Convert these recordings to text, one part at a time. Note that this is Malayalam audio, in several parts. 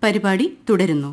പരിപാടി തുടരുന്നു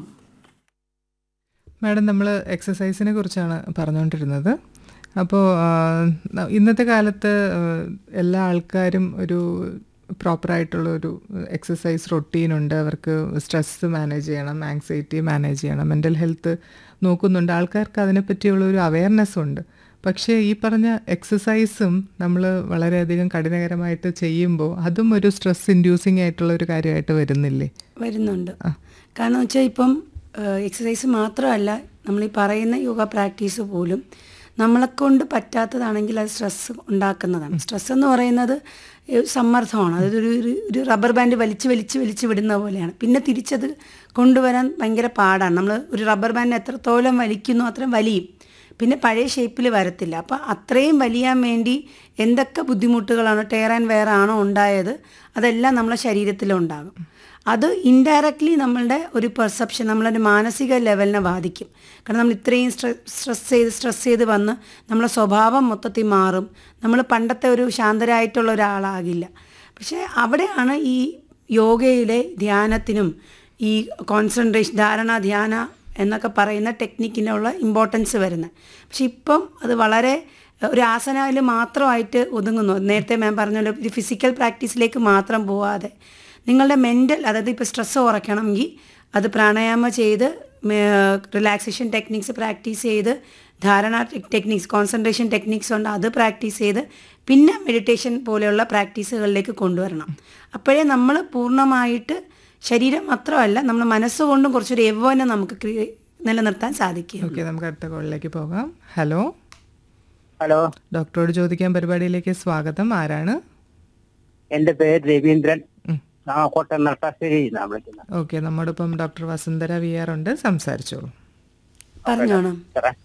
മാഡം നമ്മൾ എക്സസൈസിനെ കുറിച്ചാണ് പറഞ്ഞുകൊണ്ടിരുന്നത് അപ്പോൾ ഇന്നത്തെ കാലത്ത് ആ, എല്ലാ ആൾക്കാരും ഒരു പ്രോപ്പറായിട്ടുള്ള ഒരു എക്സസൈസ് റൊട്ടീനുണ്ട് അവർക്ക് സ്ട്രെസ് മാനേജ് ചെയ്യണം ആങ്സൈറ്റി മാനേജ് ചെയ്യണം മെൻ്റൽ ഹെൽത്ത് നോക്കുന്നുണ്ട് ആൾക്കാർക്ക് അതിനെപ്പറ്റിയുള്ള ഒരു അവയർനെസ് ഉണ്ട് പക്ഷേ ഈ പറഞ്ഞ എക്സസൈസും നമ്മൾ വളരെയധികം കഠിനകരമായിട്ട് ചെയ്യുമ്പോൾ അതും ഒരു സ്ട്രെസ് ഇൻഡ്യൂസിങ് ആയിട്ടുള്ള ഒരു കാര്യമായിട്ട് വരുന്നില്ലേ വരുന്നുണ്ട് കാരണം വെച്ചാൽ ഇപ്പം എക്സസൈസ് മാത്രമല്ല നമ്മൾ ഈ പറയുന്ന യോഗ പ്രാക്ടീസ് പോലും നമ്മളെ കൊണ്ട് പറ്റാത്തതാണെങ്കിൽ അത് സ്ട്രെസ് ഉണ്ടാക്കുന്നതാണ് സ്ട്രെസ് എന്ന് പറയുന്നത് ഏഹ് സമ്മർദ്ദമാണ് അതായത് ഒരു ഒരു- ഒരു റബ്ബർ ബാൻഡ് വലിച്ച് വലിച്ച് വലിച്ച് വിടുന്ന പോലെയാണ് പിന്നെ തിരിച്ചത് കൊണ്ടുവരാൻ ഭയങ്കര പാടാണ് നമ്മൾ ഒരു റബ്ബർ ബാൻഡ് എത്രത്തോളം വലിക്കുന്നു അത്രയും വലിയും പിന്നെ പഴയ ഷേപ്പിൽ വരത്തില്ല അപ്പോൾ അത്രയും വലിയാൻ വേണ്ടി എന്തൊക്കെ ബുദ്ധിമുട്ടുകളാണോ ടയർ ആൻഡ് വെയർ ആണോ ഉണ്ടായത് അതെല്ലാം നമ്മളെ ശരീരത്തിലുണ്ടാകും അത് ഇൻഡയറക്റ്റ്ലി നമ്മളുടെ ഒരു പെർസെപ്ഷൻ നമ്മളൊരു മാനസിക ലെവലിനെ ബാധിക്കും കാരണം നമ്മൾ ഇത്രയും സ്ട്രെസ് ചെയ്ത് സ്ട്രെസ് ചെയ്ത് വന്ന് നമ്മളെ സ്വഭാവം മൊത്തത്തിൽ മാറും നമ്മൾ പണ്ടത്തെ ഒരു ശാന്തരായിട്ടുള്ള ഒരാളാകില്ല പക്ഷേ അവിടെയാണ് ഈ യോഗയിലെ ധ്യാനത്തിനും ഈ കോൺസെൻട്രേഷൻ ധാരണ ധ്യാന എന്നൊക്കെ പറയുന്ന ടെക്നിക്കിനുള്ള ഇമ്പോർട്ടൻസ് വരുന്നത് പക്ഷെ ഇപ്പം അത് വളരെ ഒരു ആസനയിൽ മാത്രമായിട്ട് ഒതുങ്ങുന്നു നേരത്തെ മാം പറഞ്ഞ പോലെ ഒരു ഫിസിക്കൽ പ്രാക്ടീസിലേക്ക് മാത്രം പോവാതെ നിങ്ങളുടെ മെൻ്റൽ അതായത് ഇപ്പോൾ സ്ട്രെസ്സ് കുറയ്ക്കണമെങ്കിൽ അത് പ്രാണായാമ ചെയ്ത് റിലാക്സേഷൻ ടെക്നിക്സ് പ്രാക്ടീസ് ചെയ്ത് ധാരണ ടെക്നിക്സ് കോൺസെൻട്രേഷൻ ടെക്നിക്സ് ഉണ്ട് അത് പ്രാക്ടീസ് ചെയ്ത് പിന്നെ മെഡിറ്റേഷൻ പോലെയുള്ള പ്രാക്ടീസുകളിലേക്ക് കൊണ്ടുവരണം അപ്പോഴേ നമ്മൾ പൂർണ്ണമായിട്ട് ശരീരം മാത്രമല്ല നമ്മൾ മനസ്സുകൊണ്ടും കുറച്ചൊരു യൗവനം നമുക്ക് ക്രിയ- നിലനിർത്താൻ സാധിക്കും ഓക്കെ നമുക്ക് അടുത്ത കോളിലേക്ക് പോകാം ഹലോ ഹലോ ഡോക്ടറോട് ചോദിക്കാൻ പരിപാടിയിലേക്ക് സ്വാഗതം ആരാണ് എന്റെ പേര് രവീന്ദ്രൻ ഉം. ആ കോട്ടയം നട്ടാശ്ശേരി നിന്നാണ് വിളിക്കുന്നത് ഓക്കെ നമ്മോടൊപ്പം ഡോക്ടർ വസുന്ധര വി ആർ ഉണ്ട് സംസാരിച്ചോളൂ പറഞ്ഞോണം സാറേ